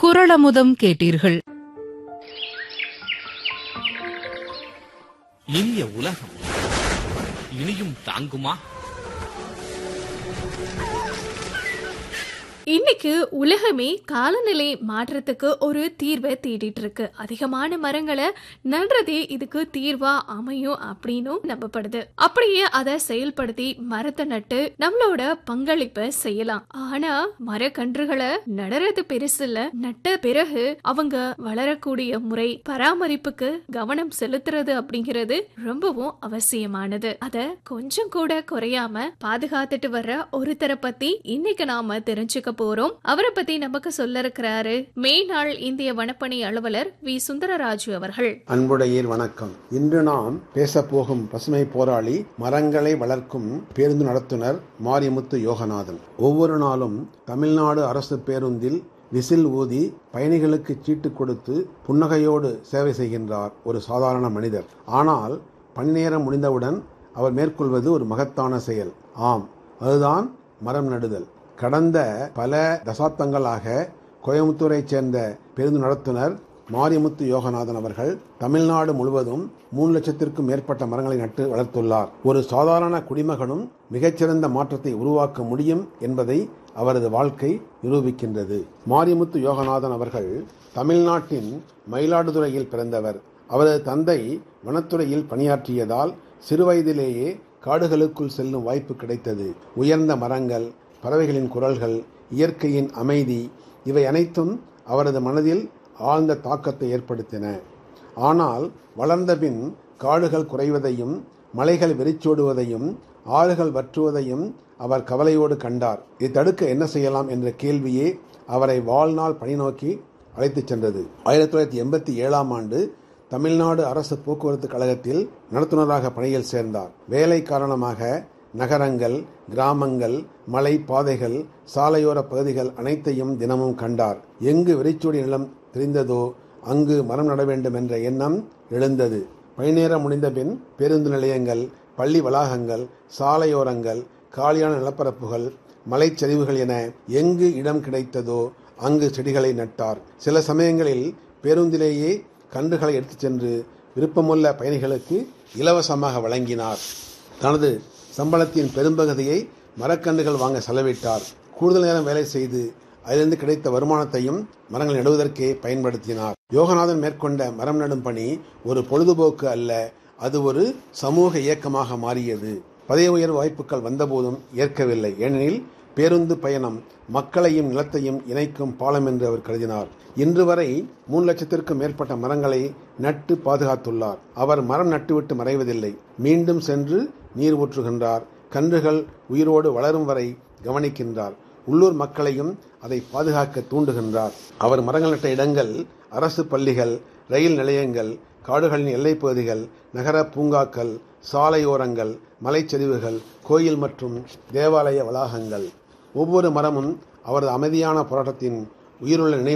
குரளமுதம் கேட்டீர்கள் இனிய உலகம் இனியும் தாங்குமா இன்னைக்கு உலகமே காலநிலை மாற்றத்துக்கு ஒரு தீர்வை தேடிட்டு இருக்கு அதிகமான மரங்களை நடுறதே இதுக்கு தீர்வா அமையும் அப்படின்னும் நம்பப்படுது அப்படியே அதை செயல்படுத்தி மரத்தை நட்டு நம்மளோட பங்களிப்பை செய்யலாம் ஆனா மரக்கன்றுகளை நடறது பெருசு இல்ல நட்ட பிறகு அவங்க வளரக்கூடிய முறை பராமரிப்புக்கு கவனம் செலுத்துறது அப்படிங்கிறது ரொம்பவும் அவசியமானது அத கொஞ்சம் கூட குறையாம பாதுகாத்துட்டு வர்ற ஒருத்தரை பத்தி இன்னைக்கு நாம தெரிஞ்சுக்க போறோம் அவரை பத்தி நமக்கு சொல்ல இருக்கிறாரு மேனாள் இந்திய வனப்பணி அலுவலர் வி சுந்தரராஜு அவர்கள் அன்புடையீர் வணக்கம் இன்று நாம் பேசப்போகும் பசுமை போராளி மரங்களை வளர்க்கும் பேருந்து நடத்துனர் மாரிமுத்து யோகநாதன் ஒவ்வொரு நாளும் தமிழ்நாடு அரசு பேருந்தில் விசில் ஊதி பயணிகளுக்கு சீட்டு கொடுத்து புன்னகையோடு சேவை செய்கின்றார் ஒரு சாதாரண மனிதர் ஆனால் பணி நேரம் முடிந்தவுடன் அவர் மேற்கொள்வது ஒரு மகத்தான செயல் ஆம் அதுதான் மரம் நடுதல் கடந்த பல தசாப்தங்களாக கோயம்புத்தூரைச் சேர்ந்த பேருந்து நடத்துனர் மாரிமுத்து யோகநாதன் அவர்கள் தமிழ்நாடு முழுவதும் மூணு லட்சத்திற்கும் மேற்பட்ட மரங்களை நட்டு வளர்த்துள்ளார் ஒரு சாதாரண குடிமகனும் மிகச்சிறந்த மாற்றத்தை உருவாக்க முடியும் என்பதை அவரது வாழ்க்கை நிரூபிக்கின்றது மாரிமுத்து யோகநாதன் அவர்கள் தமிழ்நாட்டின் மயிலாடுதுறையில் பிறந்தவர் அவரது தந்தை வனத்துறையில் பணியாற்றியதால் சிறுவயதிலேயே காடுகளுக்குள் செல்லும் வாய்ப்பு கிடைத்தது உயர்ந்த மரங்கள் பறவைகளின் குரல்கள் இயற்கையின் அமைதி இவை அனைத்தும் அவரது மனதில் ஆழ்ந்த தாக்கத்தை ஏற்படுத்தின ஆனால் வளர்ந்த பின் காடுகள் குறைவதையும் மலைகள் வெறிச்சோடுவதையும் ஆறுகள் வற்றுவதையும் அவர் கவலையோடு கண்டார் இதை தடுக்க என்ன செய்யலாம் என்ற கேள்வியே அவரை வாழ்நாள் பணி நோக்கி அழைத்துச் சென்றது ஆயிரத்தி தொள்ளாயிரத்தி எண்பத்தி ஏழாம் ஆண்டு தமிழ்நாடு அரசு போக்குவரத்து கழகத்தில் நடத்துனராக பணியில் சேர்ந்தார் வேலை காரணமாக நகரங்கள் கிராமங்கள் மலை பாதைகள் சாலையோர பகுதிகள் அனைத்தையும் தினமும் கண்டார் எங்கு வெறிச்சோடி நிலம் தெரிந்ததோ அங்கு மரம் நட வேண்டும் என்ற எண்ணம் எழுந்தது பணிநேரம் முடிந்த பின் பேருந்து நிலையங்கள் பள்ளி வளாகங்கள் சாலையோரங்கள் காலியான நிலப்பரப்புகள் மலைச்சரிவுகள் என எங்கு இடம் கிடைத்ததோ அங்கு செடிகளை நட்டார் சில சமயங்களில் பேருந்திலேயே கன்றுகளை எடுத்துச் சென்று விருப்பமுள்ள பயணிகளுக்கு இலவசமாக வழங்கினார் தனது சம்பளத்தின் பெரும்பகுதியை மரக்கன்றுகள் வாங்க செலவிட்டார் கூடுதல் நேரம் வேலை செய்து அதிலிருந்து கிடைத்த வருமானத்தையும் மரங்கள் நடுவதற்கே பயன்படுத்தினார் யோகநாதன் மேற்கொண்ட மரம் நடும் பணி ஒரு பொழுதுபோக்கு அல்ல அது ஒரு சமூக இயக்கமாக மாறியது பதவி உயர்வு வாய்ப்புகள் வந்தபோதும் ஏற்கவில்லை ஏனெனில் பேருந்து பயணம் மக்களையும் நிலத்தையும் இணைக்கும் பாலம் என்று அவர் கருதினார் இன்று வரை மூன்று லட்சத்திற்கும் மேற்பட்ட மரங்களை நட்டு பாதுகாத்துள்ளார் அவர் மரம் நட்டுவிட்டு மறைவதில்லை மீண்டும் சென்று நீர் ஊற்றுகின்றார் கன்றுகள் உயிரோடு வளரும் வரை கவனிக்கின்றார் உள்ளூர் மக்களையும் அதை பாதுகாக்க தூண்டுகின்றார் அவர் மரங்கள் நட்ட இடங்கள் அரசு பள்ளிகள் ரயில் நிலையங்கள் காடுகளின் எல்லைப் பகுதிகள் நகர பூங்காக்கள் சாலையோரங்கள் மலைச்சரிவுகள் கோயில் மற்றும் தேவாலய வளாகங்கள் ஒவ்வொரு மரமும் அவரது அமைதியான போராட்டத்தின் உயிருள்ள நினைவு